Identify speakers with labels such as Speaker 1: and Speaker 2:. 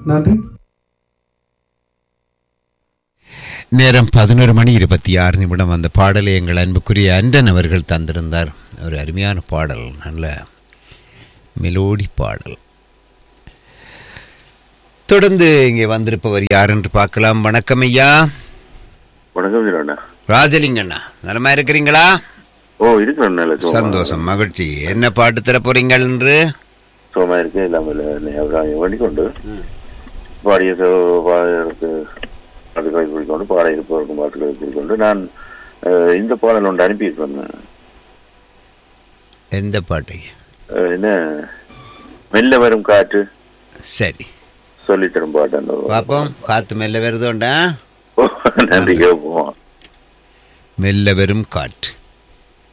Speaker 1: நன்றி
Speaker 2: நேரம் பதினோரு மணி இருபத்தி ஆறு நிமிடம் அந்த பாடலை எங்கள் அன்புக்குரிய அண்டன் அவர்கள் தந்திருந்தார் ஒரு அருமையான பாடல் நல்ல மெலோடி பாடல் தொடர்ந்து இங்கே வந்திருப்பவர் யார் என்று பார்க்கலாம் வணக்கம் ஐயா
Speaker 3: வணக்கம் ஜீரோண்ணா
Speaker 2: ராஜலிங்கண்ணா நலமா இருக்கிறீங்களா
Speaker 3: ஓ இருக்கிறேன் நல்ல சோமா
Speaker 2: சந்தோஷம் மகிழ்ச்சி என்ன பாட்டு தர போறீங்கள் என்று
Speaker 3: சோமா இருக்கேன் இல்லாமல் வேண்டிக்கொண்டு பாடிய சோ- பாடலுக்கு பாட்டுகளை குறிக்கொண்டு பாட இருப்பவருக்கும் பாட்டுகளை குறிக்கொண்டு நான் அஹ், இந்த பாடல் ஒன்று அனுப்பியிருக்கேன்
Speaker 2: எந்த பாட்டு ஐயா?
Speaker 3: அஹ், என்ன மெல்ல வரும் காற்று
Speaker 2: சரி
Speaker 3: சொல்லித் தரும் பாட்டு அந்த
Speaker 2: பார்ப்போம் காத்து மெல்ல வருதோண்டா
Speaker 3: ஓ, நன்றி கேட்போம்
Speaker 2: மெல்ல வரும் காற்று